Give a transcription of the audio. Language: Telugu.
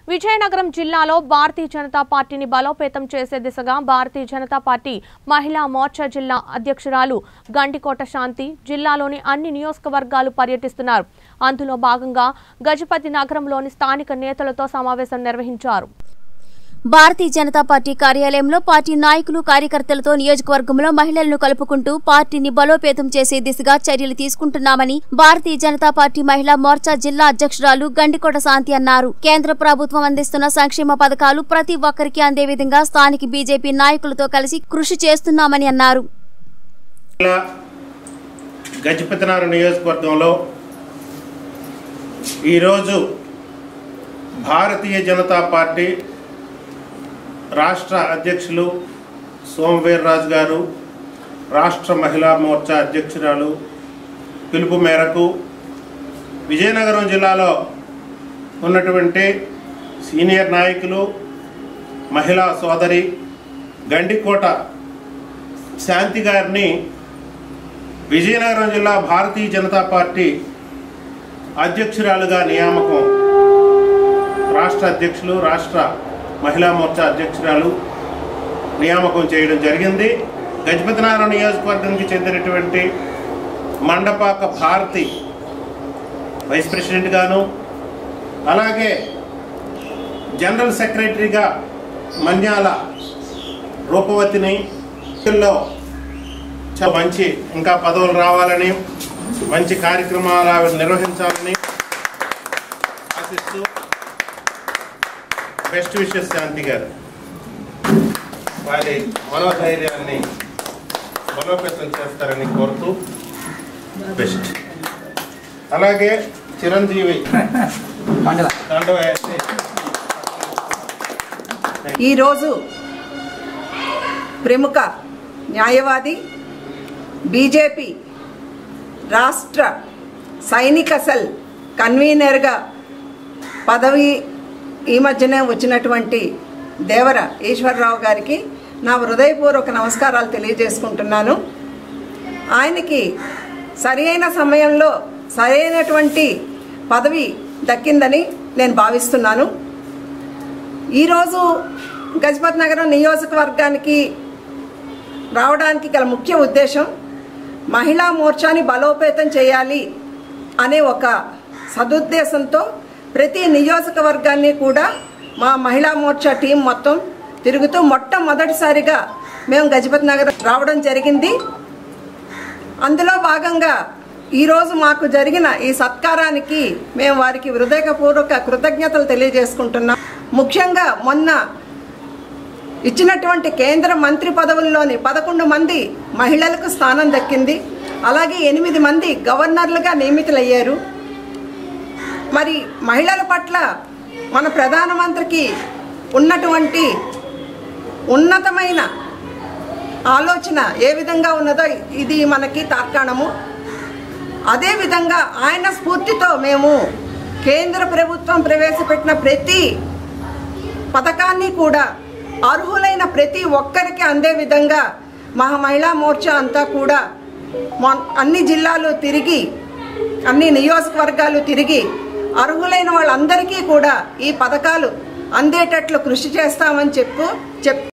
విజయనగరం జిల్లాలో భారతీయ జనతా పార్టీని బలోపేతం చేసే దిశగా భారతీయ జనతా పార్టీ మహిళా మోర్చా జిల్లా అధ్యక్షురాలు గండికోట శాంతి జిల్లాలోని అన్ని నియోజకవర్గాలు పర్యటిస్తున్నారు అందులో భాగంగా గజపతి నగరంలోని స్థానిక నేతలతో సమావేశం నిర్వహించారు భారతీయ జనతా పార్టీ కార్యాలయంలో పార్టీ నాయకులు కార్యకర్తలతో నియోజకవర్గంలో మహిళలను కలుపుకుంటూ పార్టీని బలోపేతం చేసే దిశగా చర్యలు తీసుకుంటున్నామని భారతీయ జనతా పార్టీ మహిళా మోర్చా జిల్లా అధ్యక్షురాలు గండికోట శాంతి అన్నారు కేంద్ర ప్రభుత్వం అందిస్తున్న సంక్షేమ పథకాలు ప్రతి ఒక్కరికి అందే విధంగా స్థానిక బీజేపీ నాయకులతో కలిసి కృషి చేస్తున్నామని అన్నారు జిల్లా గజపతినగరం నియోజకవర్గంలో ఈరోజు భారతీయ జనతా పార్టీ రాష్ట్ర అధ్యక్షులు సోమవీర్రాజు గారు రాష్ట్ర మహిళా మోర్చా అధ్యక్షురాలు పిలుపు మేరకు విజయనగరం జిల్లాలో ఉన్నటువంటి సీనియర్ నాయకులు మహిళా సోదరి గండికోట శాంతి గారిని విజయనగరం జిల్లా భారతీయ జనతా పార్టీ అధ్యక్షురాలుగా నియామకం రాష్ట్ర అధ్యక్షులు రాష్ట్ర మహిళా మోర్చా అధ్యక్షురాలు నియామకం చేయడం జరిగింది గజపతినగరం నియోజకవర్గానికి చెందినటువంటి మండపాక భారతి వైస్ ప్రెసిడెంట్ గాను అలాగే జనరల్ సెక్రటరీగా మన్యాల రూపవతిని లో చాలా మంచి ఇంకా పదవులు రావాలని మంచి కార్యక్రమాలు ఆవిడ నిర్వహించాలని ఆశిస్తూ బెస్ట్ విషెస్ శాంతి గారు వారి మనోధైర్యాన్ని బలోపేతం చేస్తారని కోరుతూ బెస్ట్ అలాగే చిరంజీవి దండవ ఈరోజు ప్రముఖ న్యాయవాది బీజేపీ రాష్ట్ర సైనిక సెల్ కన్వీనర్గా పదవి ఈ మధ్యనే వచ్చినటువంటి దేవర ఈశ్వరరావు గారికి నా హృదయపూర్వక నమస్కారాలు తెలియజేసుకుంటున్నాను ఆయనకి సరి అయిన సమయంలో సరైనటువంటి పదవి దక్కిందని నేను భావిస్తున్నాను ఈరోజు గజపతి నగరం నియోజకవర్గానికి రావడానికి గల ముఖ్య ఉద్దేశం మహిళా మోర్చాని బలోపేతం చేయాలి అనే ఒక సదుద్దేశంతో ప్రతి నియోజకవర్గాన్ని కూడా మా మహిళా మోర్చా టీం మొత్తం తిరుగుతూ మొట్టమొదటిసారిగా మేము గజపతి నగరం రావడం జరిగింది అందులో భాగంగా ఈరోజు మాకు జరిగిన ఈ సత్కారానికి మేము వారికి హృదయపూర్వక కృతజ్ఞతలు తెలియజేసుకుంటున్నాం ముఖ్యంగా మొన్న ఇచ్చినటువంటి కేంద్ర మంత్రి పదవుల్లోని పదకొండు మంది మహిళలకు స్థానం దక్కింది అలాగే ఎనిమిది మంది గవర్నర్లుగా నియమితులయ్యారు మరి మహిళల పట్ల మన ప్రధానమంత్రికి ఉన్నటువంటి ఉన్నతమైన ఆలోచన ఏ విధంగా ఉన్నదో ఇది మనకి తార్కాణము అదేవిధంగా ఆయన స్ఫూర్తితో మేము కేంద్ర ప్రభుత్వం ప్రవేశపెట్టిన ప్రతి పథకాన్ని కూడా అర్హులైన ప్రతి ఒక్కరికి అందే విధంగా మా మహిళా మోర్చా అంతా కూడా మొన్- అన్ని జిల్లాలు తిరిగి అన్ని నియోజకవర్గాలు తిరిగి అర్హులైన వాళ్ళందరికీ కూడా ఈ పథకాలు అందేటట్లు కృషి చేస్తామని చెప్పు చెప్